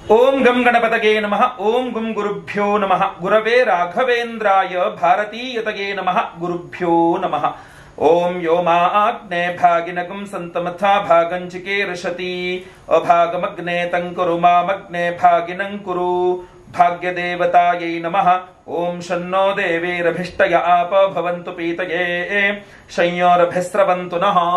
ಓಂ ಗಂ ಗಣಪತಗೆ ನಮಃ ಓಂ ಗುಂ ಗುರುಭ್ಯೋ ನಮಃ ಗುರವೇ ರಾಘವೇಂದ್ರಾಯ ಭಾರತೀಯತಗೆ ನಮಃ ಗುರುಭ್ಯೋ ನಮಃ ಓಂ ಯೋ ಮಾ ಆಗ್ನೇ ಭಾಗಿನಗಂ ಸಂತಮಥಾ ಭಾಗಂಚಿಕೆ ಋಷತಿ ಅಭಾಗಮಗ್ನೆ ತಂಕುರು ಮಾಮಗ್ನೆ ಭಾಗಿನಂ ಕುರು ಭಾಗ್ಯದೇವತಾಯೈ ನಮಃ ಓಂ ಶನ್ನೋ ದೇವೇರಭಿಷ್ಟಯ ಆಪ ಭವಂತು ಪೀತಯೇ ಶಯ್ಯೋರಭಿಸ್ರವಂತು ನಃ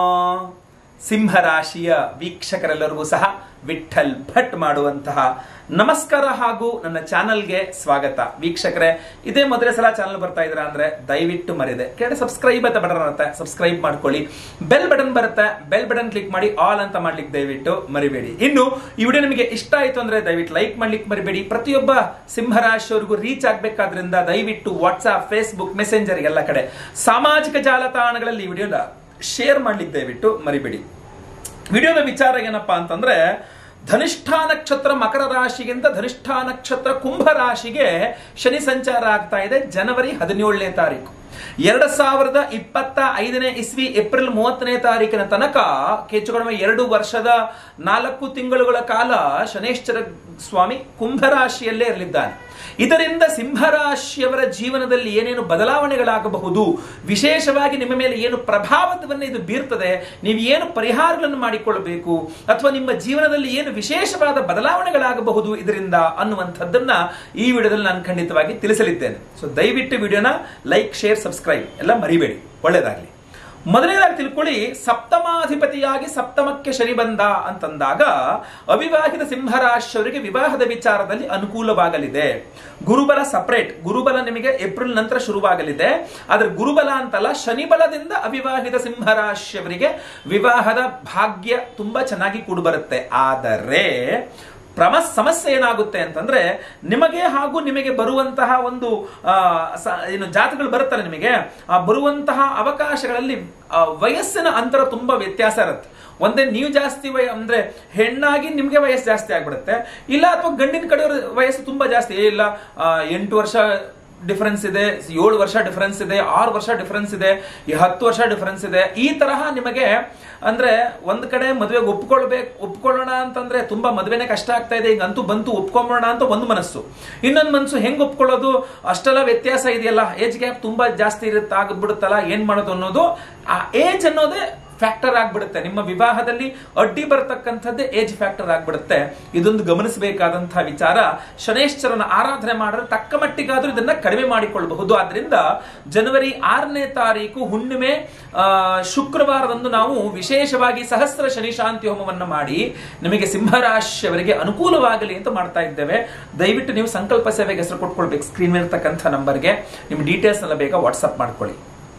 ಸಿಂಹರಾಶಿಯ ವೀಕ್ಷಕರೆಲ್ಲರಿಗೂ ಸಹ ವಿಠಲ್ ಭಟ್ ಮಾಡುವಂತಹ ನಮಸ್ಕಾರ ಹಾಗೂ ನನ್ನ ಚಾನಲ್ಗೆ ಸ್ವಾಗತ ವೀಕ್ಷಕರೇ ಇದೇ ಮೊದಲೇ ಸಲ ಚಾನಲ್ ಬರ್ತಾ ಇದ್ರ ಅಂದ್ರೆ ದಯವಿಟ್ಟು ಮರಿದೆ ಕೆಳಗಡೆ ಸಬ್ಸ್ಕ್ರೈಬ್ ಅಂತ ಬಟನ್ ಬರುತ್ತೆ ಸಬ್ಸ್ಕ್ರೈಬ್ ಮಾಡ್ಕೊಳ್ಳಿ ಬೆಲ್ ಬಟನ್ ಬರುತ್ತೆ ಬೆಲ್ ಬಟನ್ ಕ್ಲಿಕ್ ಮಾಡಿ ಆಲ್ ಅಂತ ಮಾಡ್ಲಿಕ್ಕೆ ದಯವಿಟ್ಟು ಮರಿಬೇಡಿ ಇನ್ನು ಈ ವಿಡಿಯೋ ನಿಮಗೆ ಇಷ್ಟ ಆಯ್ತು ಅಂದ್ರೆ ದಯವಿಟ್ಟು ಲೈಕ್ ಮಾಡ್ಲಿಕ್ಕೆ ಮರಿಬೇಡಿ ಪ್ರತಿಯೊಬ್ಬ ಸಿಂಹರಾಶಿಯವರಿಗೂ ರೀಚ್ ಆಗ್ಬೇಕಾದ್ರಿಂದ ದಯವಿಟ್ಟು ವಾಟ್ಸ್ಆಪ್ ಫೇಸ್ಬುಕ್ ಮೆಸೆಂಜರ್ ಎಲ್ಲ ಕಡೆ ಸಾಮಾಜಿಕ ಜಾಲತಾಣಗಳಲ್ಲಿ ಈ ವಿಡಿಯೋನ ಶೇರ್ ಮಾಡ್ಲಿಕ್ಕೆ ದಯವಿಟ್ಟು ಮರಿಬೇಡಿ ವಿಡಿಯೋದ ವಿಚಾರ ಏನಪ್ಪಾ ಅಂತಂದ್ರೆ ಧನಿಷ್ಠ ನಕ್ಷತ್ರ ಮಕರ ರಾಶಿಗಿಂತ ಧನಿಷ್ಠ ನಕ್ಷತ್ರ ಕುಂಭ ರಾಶಿಗೆ ಶನಿ ಸಂಚಾರ ಆಗ್ತಾ ಇದೆ ಜನವರಿ ಹದಿನೇಳನೇ ತಾರೀಕು ಎರಡ್ ಸಾವಿರದ ಇಪ್ಪತ್ತ ಐದನೇ ಇಸ್ವಿ ಏಪ್ರಿಲ್ ಮೂವತ್ತನೇ ತಾರೀಕಿನ ತನಕ ಹೆಚ್ಚು ಕಡಿಮೆ ಎರಡು ವರ್ಷದ ನಾಲ್ಕು ತಿಂಗಳುಗಳ ಕಾಲ ಶನೇಶ್ವರ ಸ್ವಾಮಿ ಕುಂಭರಾಶಿಯಲ್ಲೇ ಇರಲಿದ್ದಾನೆ ಇದರಿಂದ ಸಿಂಹರಾಶಿಯವರ ಜೀವನದಲ್ಲಿ ಏನೇನು ಬದಲಾವಣೆಗಳಾಗಬಹುದು ವಿಶೇಷವಾಗಿ ನಿಮ್ಮ ಮೇಲೆ ಏನು ಪ್ರಭಾವವನ್ನು ಇದು ಬೀರ್ತದೆ ನೀವು ಏನು ಪರಿಹಾರಗಳನ್ನು ಮಾಡಿಕೊಳ್ಳಬೇಕು ಅಥವಾ ನಿಮ್ಮ ಜೀವನದಲ್ಲಿ ಏನು ವಿಶೇಷವಾದ ಬದಲಾವಣೆಗಳಾಗಬಹುದು ಇದರಿಂದ ಅನ್ನುವಂಥದ್ದನ್ನ ಈ ವಿಡಿಯೋದಲ್ಲಿ ನಾನು ಖಂಡಿತವಾಗಿ ತಿಳಿಸಲಿದ್ದೇನೆ ಸೊ ದಯವಿಟ್ಟು ವಿಡಿಯೋನ ಲೈಕ್ ಶೇರ್ ಸಬ್ಸ್ಕ್ರೈಬ್ ಎಲ್ಲ ಮರಿಬೇಡಿ ಒಳ್ಳೇದಾಗ್ಲಿ ಮೊದಲನೇದಾಗಿ ತಿಳ್ಕೊಳ್ಳಿ ಸಪ್ತಮಾಧಿಪತಿಯಾಗಿ ಸಪ್ತಮಕ್ಕೆ ಶನಿ ಬಂದ ಅಂತಂದಾಗ ಅವಿವಾಹಿತ ಸಿಂಹರಾಶಿಯವರಿಗೆ ವಿವಾಹದ ವಿಚಾರದಲ್ಲಿ ಅನುಕೂಲವಾಗಲಿದೆ ಗುರುಬಲ ಸಪರೇಟ್ ಗುರುಬಲ ನಿಮಗೆ ಏಪ್ರಿಲ್ ನಂತರ ಶುರುವಾಗಲಿದೆ ಆದ್ರೆ ಗುರುಬಲ ಅಂತಲ್ಲ ಶನಿಬಲದಿಂದ ಅವಿವಾಹಿತ ಸಿಂಹರಾಶಿಯವರಿಗೆ ವಿವಾಹದ ಭಾಗ್ಯ ತುಂಬಾ ಚೆನ್ನಾಗಿ ಕೂಡು ಬರುತ್ತೆ ಆದರೆ ಪ್ರಮ ಸಮಸ್ಯೆ ಏನಾಗುತ್ತೆ ಅಂತಂದ್ರೆ ನಿಮಗೆ ಹಾಗೂ ನಿಮಗೆ ಬರುವಂತಹ ಒಂದು ಆ, ಸ- ಏನು ಜಾತಗಳು ಬರುತ್ತಲ್ಲ ನಿಮಗೆ ಆ ಬರುವಂತಹ ಅವಕಾಶಗಳಲ್ಲಿ ಆ, ವಯಸ್ಸಿನ ಅಂತರ ತುಂಬಾ ವ್ಯತ್ಯಾಸ ಇರುತ್ತೆ ಒಂದೇ ನೀವು ಜಾಸ್ತಿ ವಯ ಅಂದ್ರೆ ಹೆಣ್ಣಾಗಿ ನಿಮ್ಗೆ ವಯಸ್ಸು ಜಾಸ್ತಿ ಆಗ್ಬಿಡುತ್ತೆ ಇಲ್ಲ ಅಥವಾ ಗಂಡಿನ ಕಡೆಯವ್ರ ವಯಸ್ಸು ತುಂಬಾ ಜಾಸ್ತಿ ಏ ಇಲ್ಲ ಆ, ಎಂಟು ವರ್ಷ ಡಿಫರೆನ್ಸ್ ಇದೆ ಏಳು ವರ್ಷ ಡಿಫರೆನ್ಸ್ ಇದೆ ಆರು ವರ್ಷ ಡಿಫರೆನ್ಸ್ ಇದೆ ಈ ಹತ್ತು ವರ್ಷ ಡಿಫರೆನ್ಸ್ ಇದೆ ಈ ತರಹ ನಿಮಗೆ ಅಂದ್ರೆ ಒಂದ್ ಕಡೆ ಮದುವೆಗೆ ಒಪ್ಕೊಳ್ಬೇಕು ಒಪ್ಕೊಳ್ಳೋಣ ಅಂತಂದ್ರೆ ತುಂಬಾ ಮದುವೆನೇ ಕಷ್ಟ ಆಗ್ತಾ ಇದೆ ಈಗ ಅಂತೂ ಬಂತು ಒಪ್ಕೊಂಬೋಣ ಅಂತ ಒಂದು ಮನಸ್ಸು ಇನ್ನೊಂದು ಮನಸ್ಸು ಹೆಂಗ್ ಒಪ್ಕೊಳ್ಳೋದು ಅಷ್ಟೆಲ್ಲ ವ್ಯತ್ಯಾಸ ಇದೆಯಲ್ಲ ಏಜ್ ಗ್ಯಾಪ್ ತುಂಬಾ ಜಾಸ್ತಿ ಇರುತ್ತೆ ಆಗ್ಬಿಡುತ್ತಲ್ಲ ಏನ್ ಮಾಡೋದು ಅನ್ನೋದು ಆ ಏಜ್ ಅನ್ನೋದೇ ಫ್ಯಾಕ್ಟರ್ ಆಗ್ಬಿಡುತ್ತೆ ನಿಮ್ಮ ವಿವಾಹದಲ್ಲಿ ಅಡ್ಡಿ ಬರತಕ್ಕಂಥದ್ದೇ ಏಜ್ ಫ್ಯಾಕ್ಟರ್ ಆಗ್ಬಿಡುತ್ತೆ ಇದೊಂದು ಗಮನಿಸಬೇಕಾದಂತಹ ವಿಚಾರ ಶನೇಶ್ವರನ ಆರಾಧನೆ ಮಾಡಿದ್ರೆ ತಕ್ಕ ಮಟ್ಟಿಗಾದ್ರೂ ಇದನ್ನ ಕಡಿಮೆ ಮಾಡಿಕೊಳ್ಳಬಹುದು ಆದ್ರಿಂದ ಜನವರಿ ಆರನೇ ತಾರೀಕು ಹುಣ್ಣಿಮೆ ಆ, ಶುಕ್ರವಾರದಂದು ನಾವು ವಿಶೇಷವಾಗಿ ಸಹಸ್ರ ಶನಿ ಶಾಂತಿ ಹೋಮವನ್ನ ಮಾಡಿ ನಿಮಗೆ ಸಿಂಹರಾಶಿಯವರಿಗೆ ಅನುಕೂಲವಾಗಲಿ ಅಂತ ಮಾಡ್ತಾ ಇದ್ದೇವೆ ದಯವಿಟ್ಟು ನೀವು ಸಂಕಲ್ಪ ಸೇವೆಗೆ ಹೆಸರು ಕೊಟ್ಕೊಳ್ಬೇಕು ಸ್ಕ್ರೀನ್ ಮೇಲೆ ಇರ್ತಕ್ಕಂಥ ನಂಬರ್ಗೆ ನಿಮ್ಮ ಡೀಟೇಲ್ಸ್ ಎಲ್ಲ ಬೇಗ ವಾಟ್ಸ್ಆಪ್ ಮಾಡ್ಕೊಳ್ಳಿ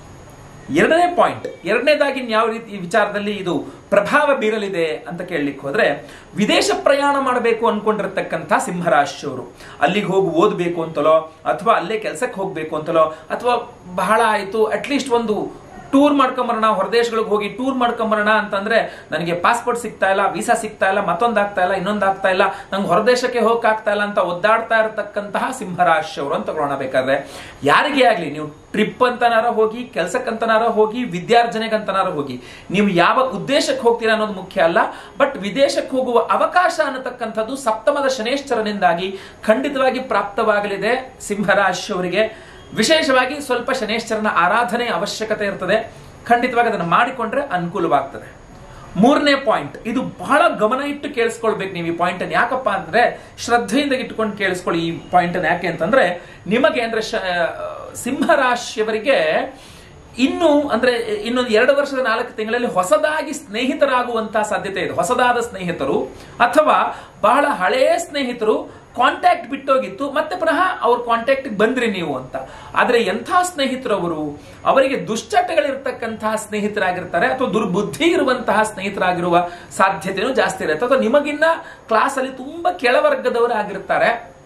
ಎರಡನೇ ಪಾಯಿಂಟ್ ಎರಡನೇದಾಗಿ ಯಾವ ರೀತಿ ಈ ವಿಚಾರದಲ್ಲಿ ಇದು ಪ್ರಭಾವ ಬೀರಲಿದೆ ಅಂತ ಕೇಳಲಿಕ್ಕೆ ಹೋದ್ರೆ ವಿದೇಶ ಪ್ರಯಾಣ ಮಾಡಬೇಕು ಅನ್ಕೊಂಡಿರತಕ್ಕಂಥ ಸಿಂಹರಾಶಿಯವರು ಅಲ್ಲಿಗೆ ಹೋಗಿ ಓದಬೇಕು ಅಂತಲೋ ಅಥವಾ ಅಲ್ಲೇ ಕೆಲಸಕ್ಕೆ ಹೋಗ್ಬೇಕು ಅಂತಲೋ ಅಥವಾ ಬಹಳ ಆಯ್ತು ಅಟ್ಲೀಸ್ಟ್ ಒಂದು ಟೂರ್ ಮಾಡ್ಕೊಂಬರೋಣ ಹೊರದೇಶಗಳಿಗೆ ಹೋಗಿ ಟೂರ್ ಮಾಡ್ಕೊಂಬರೋಣ ಅಂತಂದ್ರೆ ನನಗೆ ಪಾಸ್ಪೋರ್ಟ್ ಸಿಗ್ತಾ ಇಲ್ಲ ವೀಸಾ ಸಿಗ್ತಾ ಇಲ್ಲ ಮತ್ತೊಂದು ಆಗ್ತಾ ಇಲ್ಲ ಇನ್ನೊಂದು ಆಗ್ತಾ ಇಲ್ಲ ನಂಗೆ ಹೊರದೇಶಕ್ಕೆ ಹೋಗಕ್ ಆಗ್ತಾ ಇಲ್ಲ ಅಂತ ಒದ್ದಾಡ್ತಾ ಇರತಕ್ಕಂತಹ ಸಿಂಹರಾಶಿಯವರು ಅಂತ ತಗೊಳ್ಳೋಣ ಬೇಕಾದ್ರೆ ಯಾರಿಗೇ ಆಗ್ಲಿ ನೀವು ಟ್ರಿಪ್ ಅಂತನಾರ ಹೋಗಿ ಕೆಲ್ಸಕ್ಕಂತನಾರ ಹೋಗಿ ವಿದ್ಯಾರ್ಜನೆಗಂತನಾರ ಹೋಗಿ ನೀವು ಯಾವ ಉದ್ದೇಶಕ್ಕೆ ಹೋಗ್ತೀರಾ ಅನ್ನೋದು ಮುಖ್ಯ ಅಲ್ಲ ಬಟ್ ವಿದೇಶಕ್ಕೆ ಹೋಗುವ ಅವಕಾಶ ಅನ್ನತಕ್ಕಂಥದ್ದು ಸಪ್ತಮದ ಶನೇಶ್ವರನಿಂದಾಗಿ ಖಂಡಿತವಾಗಿ ಪ್ರಾಪ್ತವಾಗಲಿದೆ ಸಿಂಹರಾಶಿಯವರಿಗೆ ವಿಶೇಷವಾಗಿ ಸ್ವಲ್ಪ ಶನೇಶ್ವರನ ಆರಾಧನೆ ಅವಶ್ಯಕತೆ ಇರ್ತದೆ ಖಂಡಿತವಾಗಿ ಅದನ್ನು ಮಾಡಿಕೊಂಡ್ರೆ ಅನುಕೂಲವಾಗ್ತದೆ ಮೂರನೇ ಪಾಯಿಂಟ್ ಇದು ಬಹಳ ಗಮನ ಇಟ್ಟು ಕೇಳಿಸ್ಕೊಳ್ಬೇಕು ನೀವು ಈ ಪಾಯಿಂಟ್ ಅನ್ನು ಯಾಕಪ್ಪ ಅಂದ್ರೆ ಶ್ರದ್ಧೆಯಿಂದ ಇಟ್ಕೊಂಡು ಕೇಳಿಸ್ಕೊಳ್ಳಿ ಈ ಪಾಯಿಂಟ್ ಅನ್ನು ಯಾಕೆ ಅಂತಂದ್ರೆ ನಿಮಗೆ ಅಂದ್ರೆ ಶ- ಸಿಂಹರಾಶಿಯವರಿಗೆ ಇನ್ನು ಅಂದ್ರೆ ಇನ್ನೊಂದು ಎರಡು ವರ್ಷದ ನಾಲ್ಕು ತಿಂಗಳಲ್ಲಿ ಹೊಸದಾಗಿ ಸ್ನೇಹಿತರಾಗುವಂತಹ ಸಾಧ್ಯತೆ ಇದೆ ಹೊಸದಾದ ಸ್ನೇಹಿತರು ಅಥವಾ ಬಹಳ ಹಳೆಯ ಸ್ನೇಹಿತರು ಕಾಂಟ್ಯಾಕ್ಟ್ ಬಿಟ್ಟೋಗಿತ್ತು ಮತ್ತೆ ಪುನಃ ಅವ್ರ ಕಾಂಟ್ಯಾಕ್ಟ್ ಬಂದ್ರಿ ನೀವು ಅಂತ ಆದ್ರೆ ಎಂಥ ಸ್ನೇಹಿತರು ಅವರು ಅವರಿಗೆ ದುಶ್ಚಟಗಳಿರ್ತಕ್ಕಂತಹ ಸ್ನೇಹಿತರಾಗಿರ್ತಾರೆ ಅಥವಾ ದುರ್ಬುದ್ಧಿ ಇರುವಂತಹ ಸ್ನೇಹಿತರಾಗಿರುವ ಸಾಧ್ಯತೆನೂ ಜಾಸ್ತಿ ಇರುತ್ತೆ ಅಥವಾ ನಿಮಗಿನ್ನ ಕ್ಲಾಸ್ ಅಲ್ಲಿ ತುಂಬಾ ಕೆಳವರ್ಗದವರು ಆಗಿರ್ತಾರೆ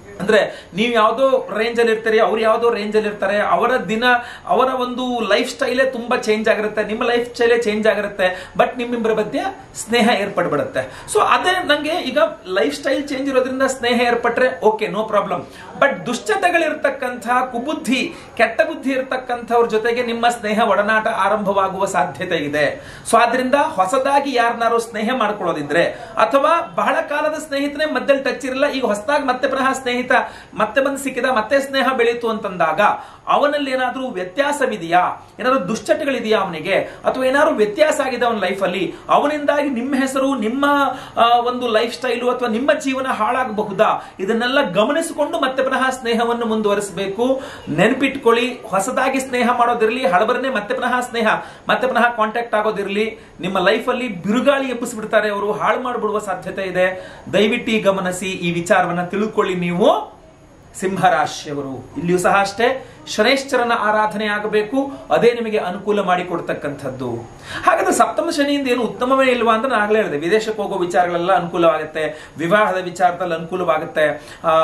ಅಂದ್ರೆ ನೀವು ಯಾವುದೋ ರೇಂಜ್ ಅಲ್ಲಿ ಇರ್ತೀರಿ ಅವ್ರು ಯಾವುದೋ ರೇಂಜ್ ಅಲ್ಲಿ ಇರ್ತಾರೆ ಅವರ ದಿನ ಅವರ ಒಂದು ಲೈಫ್ ಸ್ಟೈಲೇ ತುಂಬಾ ಚೇಂಜ್ ಆಗಿರುತ್ತೆ ನಿಮ್ಮ ಲೈಫ್ ಸ್ಟೈಲೇ ಚೇಂಜ್ ಆಗಿರುತ್ತೆ ಬಟ್ ನಿಮ್ಮಿಬ್ಬರ ಮಧ್ಯೆ ಸ್ನೇಹ ಏರ್ಪಡ್ಬಿಡುತ್ತೆ ಸೊ ಅದೇ ನಂಗೆ ಈಗ ಲೈಫ್ ಸ್ಟೈಲ್ ಚೇಂಜ್ ಇರೋದ್ರಿಂದ ಸ್ನೇಹ ಏರ್ಪಟ್ರೆ ಓಕೆ ನೋ ಪ್ರಾಬ್ಲಮ್ ಬಟ್ ದುಶ್ಚಟಗಳಿರ್ತಕ್ಕಂತಹ ಕುಬುದ್ಧಿ ಕೆಟ್ಟ ಬುದ್ಧಿ ಇರತಕ್ಕಂಥವ್ರ ಜೊತೆಗೆ ನಿಮ್ಮ ಸ್ನೇಹ ಒಡನಾಟ ಆರಂಭವಾಗುವ ಸಾಧ್ಯತೆ ಇದೆ ಸೊ ಆದ್ರಿಂದ ಹೊಸದಾಗಿ ಯಾರನ್ನಾರು ಸ್ನೇಹ ಮಾಡ್ಕೊಳ್ಳೋದಿದ್ರೆ ಅಥವಾ ಬಹಳ ಕಾಲದ ಸ್ನೇಹಿತನೇ ಮಧ್ಯದಲ್ಲಿ ಟಚ್ ಇರಲ್ಲ ಈಗ ಹೊಸದಾಗಿ ಮತ್ತೆ ಪುನಃ ಸ್ನೇಹಿತ ಮತ್ತೆ ಬಂದು ಸಿಕ್ಕಿದ ಮತ್ತೆ ಸ್ನೇಹ ಬೆಳೀತು ಅಂತಂದಾಗ ಅವನಲ್ಲಿ ಏನಾದ್ರೂ ವ್ಯತ್ಯಾಸವಿದೆಯಾ ಏನಾದ್ರು ದುಶ್ಚಟಗಳಿದೆಯಾ ಅವನಿಗೆ ಅಥವಾ ಏನಾದ್ರು ವ್ಯತ್ಯಾಸ ಆಗಿದೆ ಅವನ ಲೈಫಲ್ಲಿ ಅವನಿಂದಾಗಿ ನಿಮ್ಮ ಹೆಸರು ನಿಮ್ಮ ಆ, ಒಂದು ಲೈಫ್ ಸ್ಟೈಲು ಅಥವಾ ನಿಮ್ಮ ಜೀವನ ಹಾಳಾಗಬಹುದಾ ಇದನ್ನೆಲ್ಲ ಗಮನಿಸಿಕೊಂಡು ಮತ್ತೆ ಪುನಃ ಸ್ನೇಹವನ್ನು ಮುಂದುವರಿಸಬೇಕು ನೆನಪಿಟ್ಕೊಳ್ಳಿ ಹೊಸದಾಗಿ ಸ್ನೇಹ ಮಾಡೋದಿರಲಿ ಹಳಬರನೆ ಮತ್ತೆ ಪುನಃ ಸ್ನೇಹ ಮತ್ತೆ ಪುನಃ ಕಾಂಟ್ಯಾಕ್ಟ್ ಆಗೋದಿರಲಿ ನಿಮ್ಮ ಲೈಫಲ್ಲಿ ಬಿರುಗಾಳಿ ಎಬ್ಬಿಸ್ಬಿಡ್ತಾರೆ ಅವರು ಹಾಳು ಮಾಡಿಬಿಡುವ ಸಾಧ್ಯತೆ ಇದೆ ದಯವಿಟ್ಟು ಈ ಗಮನಿಸಿ ಈ ವಿಚಾರವನ್ನ ತಿಳ್ಕೊಳ್ಳಿ ನೀವು ಸಿಂಹರಾಶಿಯವರು ಇಲ್ಲಿಯೂ ಸಹ ಅಷ್ಟೇ ಶನೇಶ್ವರನ ಆರಾಧನೆ ಆಗಬೇಕು ಅದೇ ನಿಮಗೆ ಅನುಕೂಲ ಮಾಡಿಕೊಡ್ತಕ್ಕಂಥದ್ದು ಹಾಗಾದ್ರೆ ಸಪ್ತಮ ಶನಿಯಿಂದ ಏನು ಉತ್ತಮವೇ ಇಲ್ವಾ ಅಂತ ನಾನು ಆಗ್ಲೇ ಹೇಳಿದೆ ವಿದೇಶಕ್ಕೆ ಹೋಗೋ ವಿಚಾರಗಳೆಲ್ಲ ಅನುಕೂಲವಾಗುತ್ತೆ ವಿವಾಹದ ವಿಚಾರದಲ್ಲಿ ಅನುಕೂಲವಾಗುತ್ತೆ ಆ,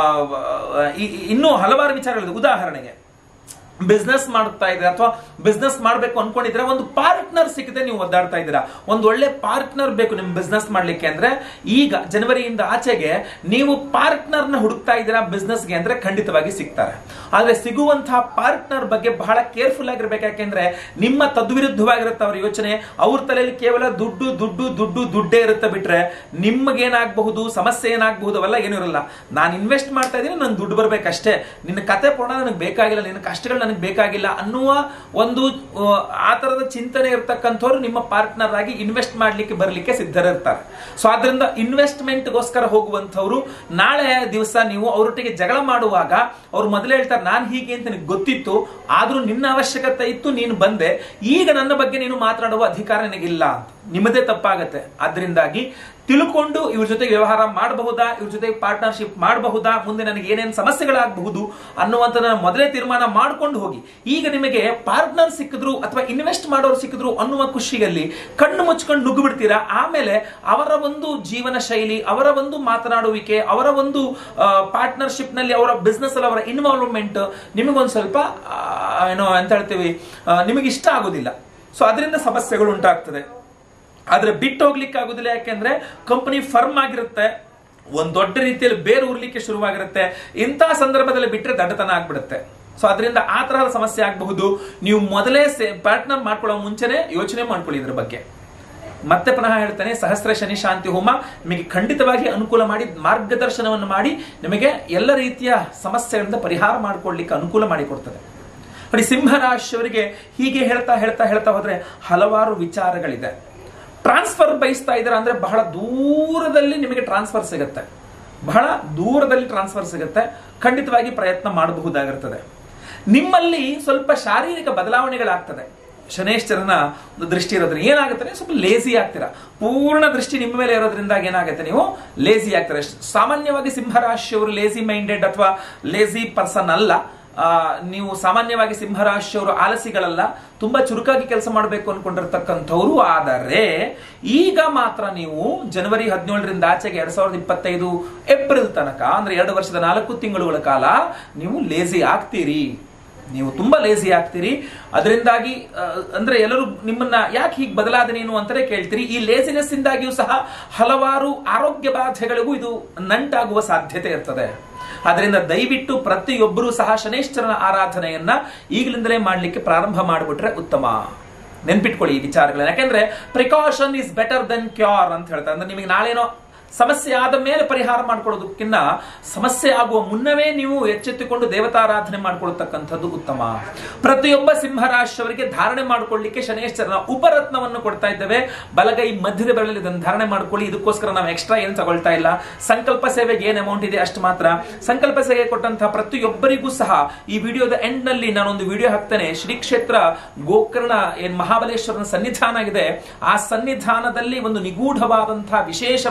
ಇ- ಇ- ಇನ್ನೂ ಹಲವಾರು ವಿಚಾರಗಳಿದೆ ಉದಾಹರಣೆಗೆ ಬಿಸ್ನೆಸ್ ಮಾಡ್ತಾ ಇದ್ರೆ ಅಥವಾ ಬಿಸ್ನೆಸ್ ಮಾಡಬೇಕು ಅನ್ಕೊಂಡಿದ್ರೆ ಒಂದು ಪಾರ್ಟ್ನರ್ ಸಿಕ್ಕದೆ ನೀವು ಒದ್ದಾಡ್ತಾ ಇದ್ದೀರಾ ಒಂದು ಒಳ್ಳೆ ಪಾರ್ಟ್ನರ್ ಬೇಕು ನಿಮ್ ಬಿಸ್ನೆಸ್ ಮಾಡ್ಲಿಕ್ಕೆ ಅಂದ್ರೆ ಈಗ ಜನವರಿಯಿಂದ ಆಚೆಗೆ ನೀವು ಪಾರ್ಟ್ನರ್ ನ ಹುಡುಕ್ತಾ ಇದ್ದೀರಾ ಬಿಸ್ನೆಸ್ಗೆ ಅಂದ್ರೆ ಖಂಡಿತವಾಗಿ ಸಿಗ್ತಾರೆ ಆದ್ರೆ ಸಿಗುವಂತಹ ಪಾರ್ಟ್ನರ್ ಬಗ್ಗೆ ಬಹಳ ಕೇರ್ಫುಲ್ ಆಗಿರ್ಬೇಕು ಯಾಕೆಂದ್ರೆ ನಿಮ್ಮ ತದ್ವಿರುದ್ಧವಾಗಿರುತ್ತೆ ಅವ್ರ ಯೋಚನೆ ಅವ್ರ ತಲೆಯಲ್ಲಿ ಕೇವಲ ದುಡ್ಡು ದುಡ್ಡು ದುಡ್ಡು ದುಡ್ಡೇ ಇರುತ್ತೆ ಬಿಟ್ರೆ ನಿಮ್ಗೇನಾಗಬಹುದು ಸಮಸ್ಯೆ ಏನಾಗಬಹುದು ಅವೆಲ್ಲ ಏನೂ ಇರಲ್ಲ ನಾನು ಇನ್ವೆಸ್ಟ್ ಮಾಡ್ತಾ ಇದ್ದೀನಿ ನನ್ ದುಡ್ಡು ಬರ್ಬೇಕಷ್ಟೇ ನಿನ್ನ ಕತೆ ಪುರಾಣ ನನಗೆ ಬೇಕಾಗಿಲ್ಲ ನಿನ್ನ ಕಷ್ಟಗಳು ನನಗೆ ಬೇಕಾಗಿಲ್ಲ ಅನ್ನುವ ಒಂದು ಆ, ಆ ತರದ ಚಿಂತನೆ ಇರ್ತಕ್ಕಂಥವ್ರು ನಿಮ್ಮ ಪಾರ್ಟ್ನರ್ ಆಗಿ ಇನ್ವೆಸ್ಟ್ ಮಾಡ್ಲಿಕ್ಕೆ ಬರ್ಲಿಕ್ಕೆ ಸಿದ್ಧರಿರ್ತಾರೆ ಸೊ ಆದ್ರಿಂದ ಇನ್ವೆಸ್ಟ್ಮೆಂಟ್ಗೋಸ್ಕರ ಹೋಗುವಂಥವ್ರು ನಾಳೆ ದಿವಸ ನೀವು ಅವರೊಟ್ಟಿಗೆ ಜಗಳ ಮಾಡುವಾಗ ಅವ್ರು ಮೊದಲೇ ಹೇಳ್ತಾರೆ ನಾನು ಹೀಗೆ ಅಂತ ನಿನಗೆ ಗೊತ್ತಿತ್ತು ಆದ್ರೂ ನಿನ್ನ ಅವಶ್ಯಕತೆ ಇತ್ತು ನೀನು ಬಂದೆ ಈಗ ನನ್ನ ಬಗ್ಗೆ ನೀನು ಮಾತನಾಡುವ ಅಧಿಕಾರ ನಿನಗಿಲ್ಲ ಅಂತ ನಿಮ್ಮದೇ ತಪ್ಪಾಗತ್ತೆ ಆದ್ರಿಂದಾಗಿ ತಿಳ್ಕೊಂಡು ಇವ್ರ ಜೊತೆ ವ್ಯವಹಾರ ಮಾಡಬಹುದಾ ಇವ್ರ ಜೊತೆ ಪಾರ್ಟ್ನರ್ಶಿಪ್ ಮಾಡಬಹುದಾ ಮುಂದೆ ನನಗೆ ಏನೇನು ಸಮಸ್ಯೆಗಳಾಗಬಹುದು ಅನ್ನುವಂತ ಮೊದಲೇ ತೀರ್ಮಾನ ಮಾಡ್ಕೊಂಡು ಹೋಗಿ ಈಗ ನಿಮಗೆ ಪಾರ್ಟ್ನರ್ ಸಿಕ್ಕಿದ್ರು ಅಥವಾ ಇನ್ವೆಸ್ಟ್ ಮಾಡೋರು ಸಿಕ್ಕಿದ್ರು ಅನ್ನುವ ಖುಷಿಯಲ್ಲಿ ಕಣ್ಣು ಮುಚ್ಕೊಂಡು ನುಗ್ಗು ಬಿಡ್ತೀರಾ ಆಮೇಲೆ ಅವರ ಒಂದು ಜೀವನ ಶೈಲಿ ಅವರ ಒಂದು ಮಾತನಾಡುವಿಕೆ ಅವರ ಒಂದು ಪಾರ್ಟ್ನರ್ಶಿಪ್ ನಲ್ಲಿ ಅವರ ಬಿಸ್ನೆಸ್ ಅಲ್ಲಿ ಅವರ ಇನ್ವಾಲ್ವ್ಮೆಂಟ್ ನಿಮಗೊಂದು ಸ್ವಲ್ಪ ಆ, ಏನೋ ಅಂತ ಹೇಳ್ತೀವಿ ಆ, ನಿಮಗೆ ಇಷ್ಟ ಆಗೋದಿಲ್ಲ ಸೊ ಅದರಿಂದ ಸಮಸ್ಯೆಗಳು ಉಂಟಾಗ್ತದೆ ಆದ್ರೆ ಬಿಟ್ಟು ಹೋಗ್ಲಿಕ್ಕೆ ಆಗುದಿಲ್ಲ ಯಾಕೆಂದ್ರೆ ಕಂಪನಿ ಫರ್ಮ್ ಆಗಿರುತ್ತೆ ಒಂದ್ ದೊಡ್ಡ ರೀತಿಯಲ್ಲಿ ಬೇರು ಉರ್ಲಿಕ್ಕೆ ಶುರುವಾಗಿರುತ್ತೆ ಇಂತಹ ಸಂದರ್ಭದಲ್ಲಿ ಬಿಟ್ರೆ ದಡ್ಡತನ ಆಗ್ಬಿಡುತ್ತೆ ಸೊ ಅದರಿಂದ ಆ ತರಹದ ಸಮಸ್ಯೆ ಆಗಬಹುದು ನೀವು ಮೊದಲೇ ಪಾರ್ಟ್ನರ್ ಮಾಡ್ಕೊಳ್ಳೋ ಮುಂಚೆನೆ ಯೋಚನೆ ಮಾಡ್ಕೊಳ್ಳಿ ಇದ್ರ ಬಗ್ಗೆ ಮತ್ತೆ ಪುನಃ ಹೇಳ್ತಾನೆ ಸಹಸ್ರ ಶನಿ ಶಾಂತಿ ಹೋಮ ನಿಮಗೆ ಖಂಡಿತವಾಗಿ ಅನುಕೂಲ ಮಾಡಿ ಮಾರ್ಗದರ್ಶನವನ್ನು ಮಾಡಿ ನಿಮಗೆ ಎಲ್ಲ ರೀತಿಯ ಸಮಸ್ಯೆಗಳಿಂದ ಪರಿಹಾರ ಮಾಡಿಕೊಳ್ಳಿಕ್ಕೆ ಅನುಕೂಲ ಮಾಡಿಕೊಡ್ತದೆ ನೋಡಿ ಸಿಂಹರಾಶಿಯವರಿಗೆ ಹೀಗೆ ಹೇಳ್ತಾ ಹೇಳ್ತಾ ಹೇಳ್ತಾ ಹೋದ್ರೆ ಹಲವಾರು ವಿಚಾರಗಳಿದೆ ಟ್ರಾನ್ಸ್ಫರ್ ಬಯಸ್ತಾ ಇದ್ದೀರಾ ಅಂದ್ರೆ ಬಹಳ ದೂರದಲ್ಲಿ ನಿಮಗೆ ಟ್ರಾನ್ಸ್ಫರ್ ಸಿಗುತ್ತೆ ಬಹಳ ದೂರದಲ್ಲಿ ಟ್ರಾನ್ಸ್ಫರ್ ಸಿಗುತ್ತೆ ಖಂಡಿತವಾಗಿ ಪ್ರಯತ್ನ ಮಾಡಬಹುದಾಗಿರ್ತದೆ ನಿಮ್ಮಲ್ಲಿ ಸ್ವಲ್ಪ ಶಾರೀರಿಕ ಬದಲಾವಣೆಗಳಾಗ್ತದೆ ಶನೇಶ್ವರನ ಒಂದು ದೃಷ್ಟಿ ಇರೋದ್ರಿಂದ ಏನಾಗುತ್ತೆ ಸ್ವಲ್ಪ ಲೇಸಿ ಆಗ್ತೀರಾ ಪೂರ್ಣ ದೃಷ್ಟಿ ನಿಮ್ಮ ಮೇಲೆ ಇರೋದ್ರಿಂದ ಏನಾಗುತ್ತೆ ನೀವು ಲೇಸಿ ಆಗ್ತೀರಾ ಸಾಮಾನ್ಯವಾಗಿ ಸಿಂಹರಾಶಿಯವರು ಲೇಸಿ ಮೈಂಡೆಡ್ ಅಥವಾ ಲೇಸಿ ಪರ್ಸನ್ ಅಲ್ಲ ಆ, ನೀವು ಸಾಮಾನ್ಯವಾಗಿ ಸಿಂಹರಾಶಿಯವರು ಆಲಸಿಗಳಲ್ಲ ತುಂಬಾ ಚುರುಕಾಗಿ ಕೆಲಸ ಮಾಡಬೇಕು ಅನ್ಕೊಂಡಿರ್ತಕ್ಕಂಥವ್ರು ಆದರೆ ಈಗ ಮಾತ್ರ ನೀವು ಜನವರಿ ಹದಿನೇಳರಿಂದ ಆಚೆಗೆ ಎರಡ್ ಸಾವಿರದ ಇಪ್ಪತ್ತೈದು ಏಪ್ರಿಲ್ ತನಕ ಅಂದ್ರೆ ಎರಡು ವರ್ಷದ ನಾಲ್ಕು ತಿಂಗಳುಗಳ ಕಾಲ ನೀವು ಲೇಸಿ ಆಗ್ತೀರಿ ನೀವು ತುಂಬಾ ಲೇಸಿ ಆಗ್ತೀರಿ ಅದರಿಂದಾಗಿ ಆ, ಅಂದ್ರೆ ಎಲ್ಲರೂ ನಿಮ್ಮನ್ನ ಯಾಕೆ ಹೀಗೆ ಬದಲಾದ ನೀನು ಅಂತಾನೆ ಕೇಳ್ತೀರಿ ಈ ಲೇಸಿನೆಸ್ ಇಂದಾಗಿಯೂ ಸಹ ಹಲವಾರು ಆರೋಗ್ಯ ಬಾಧೆಗಳಿಗೂ ಇದು ನಂಟಾಗುವ ಸಾಧ್ಯತೆ ಇರ್ತದೆ ಅದರಿಂದ ದಯವಿಟ್ಟು ಪ್ರತಿಯೊಬ್ಬರೂ ಸಹ ಶನೇಶ್ವರನ ಆರಾಧನೆಯನ್ನ ಈಗಲಿಂದಲೇ ಮಾಡ್ಲಿಕ್ಕೆ ಪ್ರಾರಂಭ ಮಾಡಿಬಿಟ್ರೆ ಉತ್ತಮ ನೆನ್ಪಿಟ್ಕೊಳ್ಳಿ ಈ ವಿಚಾರಗಳನ್ನ ಯಾಕೆಂದ್ರೆ precaution is better than cure ಅಂತ ಹೇಳ್ತಾರೆ ಅಂದ್ರೆ ನಿಮಗೆ ನಾಳೆನೋ ಸಮಸ್ಯೆ ಆದ ಮೇಲೆ ಪರಿಹಾರ ಮಾಡ್ಕೊಳ್ಳೋದಕ್ಕಿಂತ ಸಮಸ್ಯೆ ಆಗುವ ಮುನ್ನವೇ ನೀವು ಎಚ್ಚೆತ್ತುಕೊಂಡು ದೇವತಾರಾಧನೆ ಮಾಡ್ಕೊಳ್ತಕ್ಕಂಥದ್ದು ಉತ್ತಮ ಪ್ರತಿಯೊಬ್ಬ ಸಿಂಹರಾಶಿಯವರಿಗೆ ಧಾರಣೆ ಮಾಡ್ಕೊಳ್ಳಿಕ್ಕೆ ಶನೇಶ್ವರನ ಉಪರತ್ನವನ್ನು ಕೊಡ್ತಾ ಇದ್ದೇವೆ ಬಲಗೈ ಮಧ್ಯದ ಬೆರಳಲ್ಲಿ ಇದನ್ನು ಧಾರಣೆ ಮಾಡ್ಕೊಳ್ಳಿ ಇದಕ್ಕೋಸ್ಕರ ನಾವು ಎಕ್ಸ್ಟ್ರಾ ಏನು ತಗೊಳ್ತಾ ಇಲ್ಲ ಸಂಕಲ್ಪ ಸೇವೆಗೆ ಏನ್ ಅಮೌಂಟ್ ಇದೆ ಅಷ್ಟು ಮಾತ್ರ ಸಂಕಲ್ಪ ಸೇವೆ ಕೊಟ್ಟಂತಹ ಪ್ರತಿಯೊಬ್ಬರಿಗೂ ಸಹ ಈ ವಿಡಿಯೋದ ಎಂಡ್ ನಲ್ಲಿ ನಾನೊಂದು ವಿಡಿಯೋ ಹಾಕ್ತೇನೆ ಶ್ರೀ ಕ್ಷೇತ್ರ ಗೋಕರ್ಣ ಏನ್ ಮಹಾಬಲೇಶ್ವರನ ಸನ್ನಿಧಾನ ಇದೆ ಆ ಸನ್ನಿಧಾನದಲ್ಲಿ ಒಂದು ನಿಗೂಢವಾದಂತಹ ವಿಶೇಷವಾದ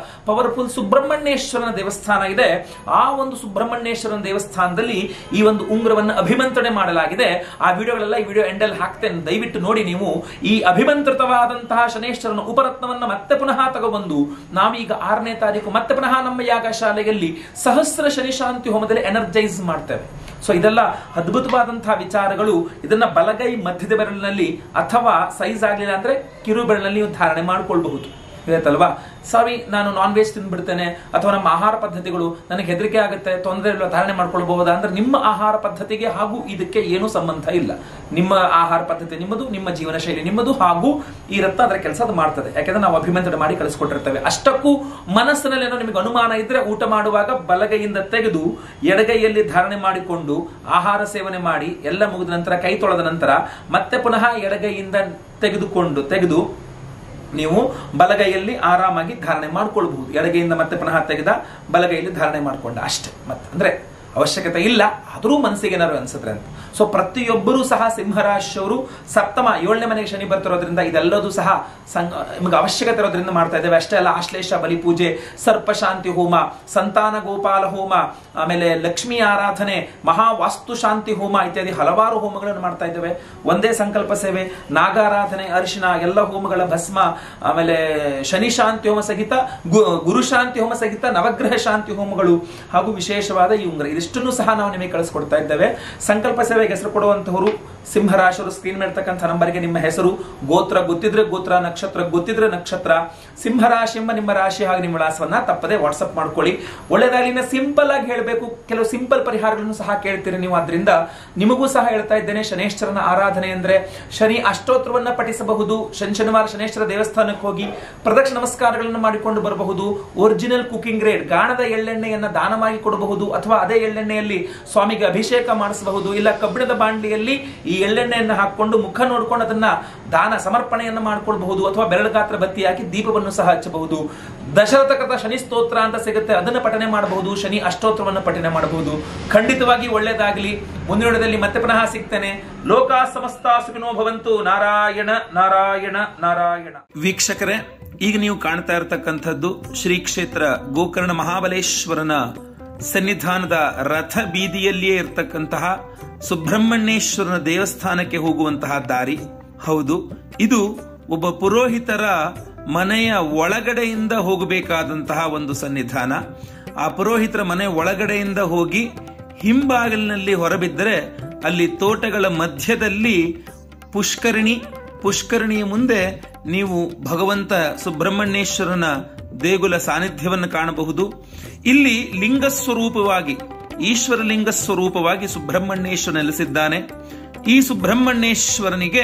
ಪವರ್ಫುಲ್ ಸುಬ್ರಹ್ಮಣ್ಯೇಶ್ವರನ ದೇವಸ್ಥಾನ ಇದೆ ಆ ಒಂದು ಸುಬ್ರಹ್ಮಣ್ಯೇಶ್ವರನ ದೇವಸ್ಥಾನದಲ್ಲಿ ಈ ಒಂದು ಉಂಗುರವನ್ನು ಅಭಿಮಂತ್ರಣೆ ಮಾಡಲಾಗಿದೆ ಆ ವಿಡಿಯೋಗಳೆಲ್ಲ ಈ ವಿಡಿಯೋ ಎಂಡಲ್ಲಿ ಹಾಕ್ತೇನೆ ದಯವಿಟ್ಟು ನೋಡಿ ನೀವು ಈ ಅಭಿಮಂತ್ರಿತವಾದಂತಹ ಶನೇಶ್ವರನ ಉಪರತ್ನವನ್ನ ಮತ್ತೆ ಪುನಃ ತಗೊಬಂದು ನಾವೀಗ ಆರನೇ ತಾರೀಕು ಮತ್ತೆ ಪುನಃ ನಮ್ಮ ಯಾಗ ಶಾಲೆಯಲ್ಲಿ ಸಹಸ್ರ ಶನಿಶಾಂತಿ ಹೋಮದಲ್ಲಿ ಎನರ್ಜೈಸ್ ಮಾಡ್ತೇವೆ ಸೊ ಇದೆಲ್ಲ ಅದ್ಭುತವಾದಂತಹ ವಿಚಾರಗಳು ಇದನ್ನ ಬಲಗೈ ಮಧ್ಯದ ಬೆರಳಿನಲ್ಲಿ ಅಥವಾ ಸೈಜ್ ಆಗ್ಲಿಲ್ಲ ಅಂದ್ರೆ ಕಿರು ಬೆರಳಿನಲ್ಲಿ ನೀವು ಧಾರಣೆ ಮಾಡ್ಕೊಳ್ಬಹುದು ಇವತ್ತಲ್ವಾ ಸ್ವಾಮಿ ನಾನು ನಾನ್ ವೆಜ್ ತಿಂದ್ಬಿಡ್ತೇನೆ ಅಥವಾ ನಮ್ಮ ಆಹಾರ ಪದ್ಧತಿಗಳು ನನಗೆ ಹೆದರಿಕೆ ಆಗುತ್ತೆ ತೊಂದರೆ ಇಲ್ಲ ಧಾರಣೆ ಮಾಡ್ಕೊಳ್ಬಹುದಾ ಅಂದ್ರೆ ನಿಮ್ಮ ಆಹಾರ ಪದ್ಧತಿಗೆ ಹಾಗೂ ಇದಕ್ಕೆ ಏನೂ ಸಂಬಂಧ ಇಲ್ಲ ನಿಮ್ಮ ಆಹಾರ ಪದ್ಧತಿ ನಿಮ್ಮದು ನಿಮ್ಮ ಜೀವನ ಶೈಲಿ ನಿಮ್ಮದು ಹಾಗೂ ಈ ರತ್ನ ಅದರ ಕೆಲಸ ಅದು ಮಾಡ್ತದೆ ಯಾಕಂದ್ರೆ ನಾವು ಅಭಿಮಂತ್ರಣ ಮಾಡಿ ಕಳಿಸ್ಕೊಟ್ಟಿರ್ತೇವೆ ಅಷ್ಟಕ್ಕೂ ಮನಸ್ಸಿನಲ್ಲಿ ಏನೋ ನಿಮಗೆ ಅನುಮಾನ ಇದ್ರೆ ಊಟ ಮಾಡುವಾಗ ಬಲಗೈಯಿಂದ ತೆಗೆದು ಎಡಗೈಯಲ್ಲಿ ಧಾರಣೆ ಮಾಡಿಕೊಂಡು ಆಹಾರ ಸೇವನೆ ಮಾಡಿ ಎಲ್ಲ ಮುಗಿದ ನಂತರ ಕೈ ತೊಳೆದ ನಂತರ ಮತ್ತೆ ಪುನಃ ಎಡಗೈಯಿಂದ ತೆಗೆದುಕೊಂಡು ತೆಗೆದು ನೀವು ಬಲಗೈಯಲ್ಲಿ ಆರಾಮಾಗಿ ಧಾರಣೆ ಮಾಡ್ಕೊಳ್ಬಹುದು ಎಡಗೈಯಿಂದ ಮತ್ತೆ ಪುನಃ ತೆಗೆದ ಬಲಗೈಯಲ್ಲಿ ಧಾರಣೆ ಮಾಡ್ಕೊಂಡ ಅಷ್ಟೇ ಮತ್ತೆ ಅಂದ್ರೆ ಅವಶ್ಯಕತೆ ಇಲ್ಲ ಆದರೂ ಮನಸ್ಸಿಗೆ ಏನಾದ್ರು ಅನ್ಸುತ್ತೆ ಅಂತ ಸೊ ಪ್ರತಿಯೊಬ್ಬರೂ ಸಹ ಸಿಂಹರಾಶಿಯವರು ಸಪ್ತಮ ಏಳನೇ ಮನೆಗೆ ಶನಿ ಬರ್ತಿರೋದ್ರಿಂದ ಇದೆಲ್ಲದೂ ಸಹ ಸಂಗ ನಿಮಗೆ ಅವಶ್ಯಕತೆ ಇರೋದ್ರಿಂದ ಮಾಡ್ತಾ ಇದ್ದೇವೆ ಅಷ್ಟೇ ಅಲ್ಲ ಆಶ್ಲೇಷ ಬಲಿ ಪೂಜೆ ಸರ್ಪಶಾಂತಿ ಹೋಮ ಸಂತಾನ ಗೋಪಾಲ ಹೋಮ ಆಮೇಲೆ ಲಕ್ಷ್ಮೀ ಆರಾಧನೆ ಮಹಾವಾಸ್ತು ಶಾಂತಿ ಹೋಮ ಇತ್ಯಾದಿ ಹಲವಾರು ಹೋಮಗಳನ್ನು ಮಾಡ್ತಾ ಇದ್ದೇವೆ ಒಂದೇ ಸಂಕಲ್ಪ ಸೇವೆ ನಾಗಾರಾಧನೆ ಅರಿಶಿನ ಎಲ್ಲ ಹೋಮಗಳ ಭಸ್ಮ ಆಮೇಲೆ ಶನಿ ಶಾಂತಿ ಹೋಮ ಸಹಿತ ಗು- ಗುರು ಶಾಂತಿ ಹೋಮ ಸಹಿತ ನವಗ್ರಹ ಶಾಂತಿ ಹೋಮಗಳು ಹಾಗೂ ವಿಶೇಷವಾದ ಈ ಉಂಗುರ ಇದಿಷ್ಟನ್ನು ಸಹ ನಾವು ನಿಮಗೆ ಕಳಿಸ್ಕೊಡ್ತಾ ಇದ್ದೇವೆ ಸಂಕಲ್ಪ ಸೇವೆಗೆ ಹೆಸರು ಕೊಡುವಂತಹವರು ಸಿಂಹರಾಶರು ಸ್ಕ್ರೀನ್ ಮೇಲ್ತಕ್ಕಂಥ ನಂಬರ್ಗೆ ನಿಮ್ಮ ಹೆಸರು ಗೋತ್ರ ಗೊತ್ತಿದ್ರೆ ಗೋತ್ರ ನಕ್ಷತ್ರ ಗೊತ್ತಿದ್ರೆ ನಕ್ಷತ್ರ ಸಿಂಹರಾಶಿ ಎಂಬ ನಿಮ್ಮ ರಾಶಿ ಹಾಗೂ ನಿಮ್ಮ ವಿಳಾಸವನ್ನ ತಪ್ಪದೆ ವಾಟ್ಸ್ಆಪ್ ಮಾಡ್ಕೊಳ್ಳಿ ಒಳ್ಳೆದಾಗಲಿನ ಸಿಂಪಲ್ ಆಗಿ ಹೇಳಬೇಕು ಕೆಲವು ಸಿಂಪಲ್ ಪರಿಹಾರಗಳನ್ನು ಸಹ ಕೇಳ್ತೀರಿ ನೀವು ಆದ್ರಿಂದ ನಿಮಗೂ ಸಹ ಹೇಳ್ತಾ ಇದ್ದೇನೆ ಶನೇಶ್ವರನ ಆರಾಧನೆ ಅಂದ್ರೆ ಶನಿ ಅಷ್ಟೋತ್ರವನ್ನ ಪಠಿಸಬಹುದು ಶನಿ ಶನಿವಾರ ಶನೇಶ್ವರ ದೇವಸ್ಥಾನಕ್ಕೆ ಹೋಗಿ ಪ್ರದಕ್ಷಿಣ ನಮಸ್ಕಾರಗಳನ್ನು ಮಾಡಿಕೊಂಡು ಬರಬಹುದು ಒರಿಜಿನಲ್ ಕುಕಿಂಗ್ ಗ್ರೇಡ್ ಗಾಣದ ಎಳ್ಳೆಣ್ಣೆಯನ್ನ ದಾನವಾಗಿ ಕೊಡಬಹುದು ಅಥವಾ ಅದೇ ಎಳ್ಳೆಣ್ಣೆಯಲ್ಲಿ ಸ್ವಾಮಿಗೆ ಅಭಿಷೇಕ ಮಾಡಿಸಬಹುದು ಇಲ್ಲ ಕಬ್ಬಿಣದ ಬಾಂಡ್ಲಿಯಲ್ಲಿ ಈ ಎಳ್ಳೆಣ್ಣೆಯನ್ನು ಹಾಕೊಂಡು ಮುಖ ನೋಡ್ಕೊಂಡು ಅದನ್ನ ದಾನ ಸಮರ್ಪಣೆಯನ್ನು ಮಾಡ್ಕೊಳ್ಬಹುದು ಅಥವಾ ಬೆರಳುಗಾತ್ರ ಬತ್ತಿ ಹಾಕಿ ದೀಪವನ್ನು ಸಹ ಹಚ್ಚಬಹುದು ದಶರಥ ಕೃತ ಶನಿ ಸ್ತೋತ್ರ ಅಂತ ಸಿಗುತ್ತೆ ಅದನ್ನು ಪಠನೆ ಮಾಡಬಹುದು ಶನಿ ಅಷ್ಟೋತ್ರವನ್ನು ಪಠನೆ ಮಾಡಬಹುದು ಖಂಡಿತವಾಗಿ ಒಳ್ಳೇದಾಗ್ಲಿ ಮುಂದಿನದಲ್ಲಿ ಮತ್ತೆ ಪುನಃ ಸಿಗ್ತೇನೆ ಲೋಕ ಸಮಸ್ತ ಸುಖಿನೋ ಭವಂತು ನಾರಾಯಣ ನಾರಾಯಣ ನಾರಾಯಣ ವೀಕ್ಷಕರೇ ಈಗ ನೀವು ಕಾಣ್ತಾ ಇರತಕ್ಕಂಥದ್ದು ಶ್ರೀ ಕ್ಷೇತ್ರ ಗೋಕರ್ಣ ಮಹಾಬಲೇಶ್ವರನ ಸನ್ನಿಧಾನದ ರಥ ಬೀದಿಯಲ್ಲಿಯೇ ಇರತಕ್ಕಂತಹ ಸುಬ್ರಹ್ಮಣ್ಯೇಶ್ವರನ ದೇವಸ್ಥಾನಕ್ಕೆ ಹೋಗುವಂತಹ ದಾರಿ ಹೌದು ಇದು ಒಬ್ಬ ಪುರೋಹಿತರ ಮನೆಯ ಒಳಗಡೆಯಿಂದ ಹೋಗಬೇಕಾದಂತಹ ಒಂದು ಸನ್ನಿಧಾನ ಆ ಪುರೋಹಿತರ ಮನೆ ಒಳಗಡೆಯಿಂದ ಹೋಗಿ ಹಿಂಬಾಗಿಲಿನಲ್ಲಿ ಹೊರಬಿದ್ದರೆ ಅಲ್ಲಿ ತೋಟಗಳ ಮಧ್ಯದಲ್ಲಿ ಪುಷ್ಕರಣಿ ಪುಷ್ಕರಣಿಯ ಮುಂದೆ ನೀವು ಭಗವಂತ ಸುಬ್ರಹ್ಮಣ್ಯೇಶ್ವರನ ದೇಗುಲ ಸಾನ್ನಿಧ್ಯವನ್ನು ಕಾಣಬಹುದು ಇಲ್ಲಿ ಲಿಂಗ ಸ್ವರೂಪವಾಗಿ ಈಶ್ವರ ಲಿಂಗ ಸ್ವರೂಪವಾಗಿ ಸುಬ್ರಹ್ಮಣ್ಯೇಶ್ವರ ನೆಲೆಸಿದ್ದಾನೆ ಈ ಸುಬ್ರಹ್ಮಣ್ಯೇಶ್ವರನಿಗೆ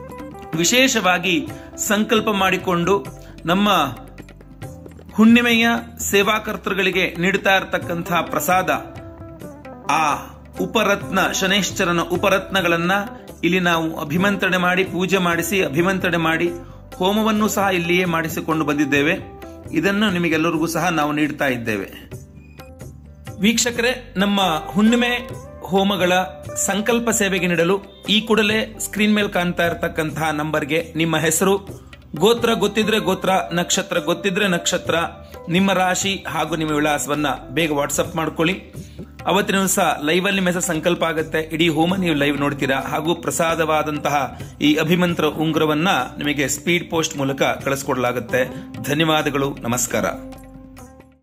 ವಿಶೇಷವಾಗಿ ಸಂಕಲ್ಪ ಮಾಡಿಕೊಂಡು ನಮ್ಮ ಹುಣ್ಣಿಮೆಯ ಸೇವಾಕರ್ತೃಗಳಿಗೆ ನೀಡ್ತಾ ಇರತಕ್ಕಂತಹ ಪ್ರಸಾದ ಆ ಉಪರತ್ನ ಶನೇಶ್ವರನ ಉಪರತ್ನಗಳನ್ನ ಇಲ್ಲಿ ನಾವು ಅಭಿಮಂತ್ರಣೆ ಮಾಡಿ ಪೂಜೆ ಮಾಡಿಸಿ ಅಭಿಮಂತ್ರಣೆ ಮಾಡಿ ಹೋಮವನ್ನು ಸಹ ಇಲ್ಲಿಯೇ ಮಾಡಿಸಿಕೊಂಡು ಬಂದಿದ್ದೇವೆ ಇದನ್ನು ನಿಮಗೆಲ್ಲರಿಗೂ ಸಹ ನಾವು ನೀಡ್ತಾ ಇದ್ದೇವೆ ವೀಕ್ಷಕರೇ ನಮ್ಮ ಹುಣ್ಣಿಮೆ ಹೋಮಗಳ ಸಂಕಲ್ಪ ಸೇವೆಗೆ ನೀಡಲು ಈ ಕೂಡಲೇ ಸ್ಕ್ರೀನ್ ಮೇಲೆ ಕಾಣ್ತಾ ಇರತಕ್ಕಂತಹ ನಂಬರ್ಗೆ ನಿಮ್ಮ ಹೆಸರು ಗೋತ್ರ ಗೊತ್ತಿದ್ರೆ ಗೋತ್ರ ನಕ್ಷತ್ರ ಗೊತ್ತಿದ್ರೆ ನಕ್ಷತ್ರ ನಿಮ್ಮ ರಾಶಿ ಹಾಗೂ ನಿಮ್ಮ ವಿಳಾಸವನ್ನ ಬೇಗ ವಾಟ್ಸಪ್ ಮಾಡ್ಕೊಳ್ಳಿ ಅವತ್ತಿನ ದಿವಸ ಲೈವ್ ಅಲ್ಲಿ ಮೆಸ ಸಂಕಲ್ಪ ಆಗುತ್ತೆ ಇಡೀ ಹೋಮ ನೀವು ಲೈವ್ ನೋಡ್ತೀರಾ ಹಾಗೂ ಪ್ರಸಾದವಾದಂತಹ ಈ ಅಭಿಮಂತ್ರ ಉಂಗುರವನ್ನ ನಿಮಗೆ ಸ್ಪೀಡ್ ಪೋಸ್ಟ್ ಮೂಲಕ ಕಳಿಸ್ಕೊಡ್ಲಾಗುತ್ತೆ ಧನ್ಯವಾದಗಳು ನಮಸ್ಕಾರ